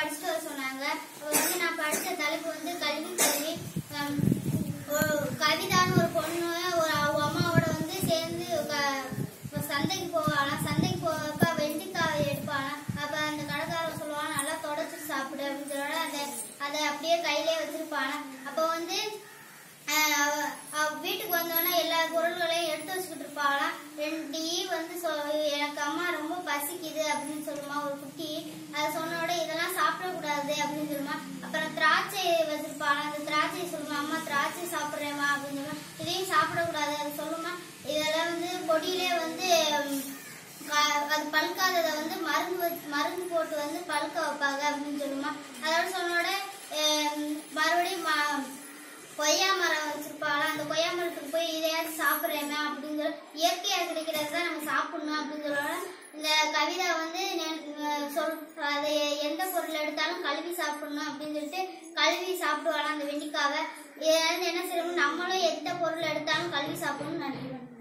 படிச்சுட்டு வர சொன்னாங்க அப்ப வந்து நான் படிச்ச தலைப்பு வந்து கல்வி கல்வி ஹம், ஒரு கவிதான்னு ஒரு பொண்ணு ஒரு அவங்க அம்மாவோட வந்து சேர்ந்து க- இப்ப சந்தைக்கு போவாளாம் சந்தைக்கு போவப்ப வெண்டிக்காய் எடுப்பாளாம் அப்ப அந்த கடைக்காரன் சொல்லுவான் நல்லா தொடச்சு சாப்பிடு அப்படின்னு சொல்லுவாங்க அதை அதை அப்படியே கையிலே வச்சிருப்பாளாம் அப்ப வந்து ஆஹ் அவ அவ வீட்டுக்கு வந்தோடனே எல்லா பொருள்களையும் எடுத்து வச்சுக்கிட்டு இருப்பாளாம் ரெண்டு ஈ வந்து சொ- எனக்கு அம்மா ரொம்ப பசிக்குது அப்படின்னு சொல்லுமா ஒரு குட்டி அது சொன்ன உடனே இதெல்லாம் சாப்பிடக்கூடாது அப்படின்னு சொல்லுமா அப்புறம் திராட்சை வச்சிருப்பாளாம் அந்த திராட்சையை சொல்லுமா அம்மா திராட்சை சாப்பிட்றேம்மா அப்படின்னு சொல்லுமா இதையும் சாப்பிடக்கூடாது அது சொல்லுமா இதெல்லாம் வந்து கொடியிலே வந்து உம், க- அது பழுக்காததை வந்து மருந்து வச்சு- மருந்து போட்டு வந்து பழுக்க வைப்பாங்க அப்படின்னு சொல்லுமா அதோட சொன்னோட மறுபடியும் ம- கொய்யா மரம் வச்சிருப்பாங்களா அந்த கொய்யா மரத்துக்கு போய் இதையாச்சும் சாப்பிட்றேமே அப்படின்னு சொல்லி இயற்கையா கிடைக்கிறது தான் நம்ம சாப்பிடணும் அப்படின்னு சொல்லுவாங்க இந்த கவிதா வந்து நெ- அஹ் சொல் அது எந்த பொருள் எடுத்தாலும் கழுவி சாப்பிடணும் அப்படின்னு சொல்லிட்டு கழுவி சாப்பிடுவாங்க அந்த வெண்ணிக்காவை இதில் என்ன செய்யணும் நம்மளும் எந்த பொருள் எடுத்தாலும் கழுவி சாப்பிடணும் நன்றி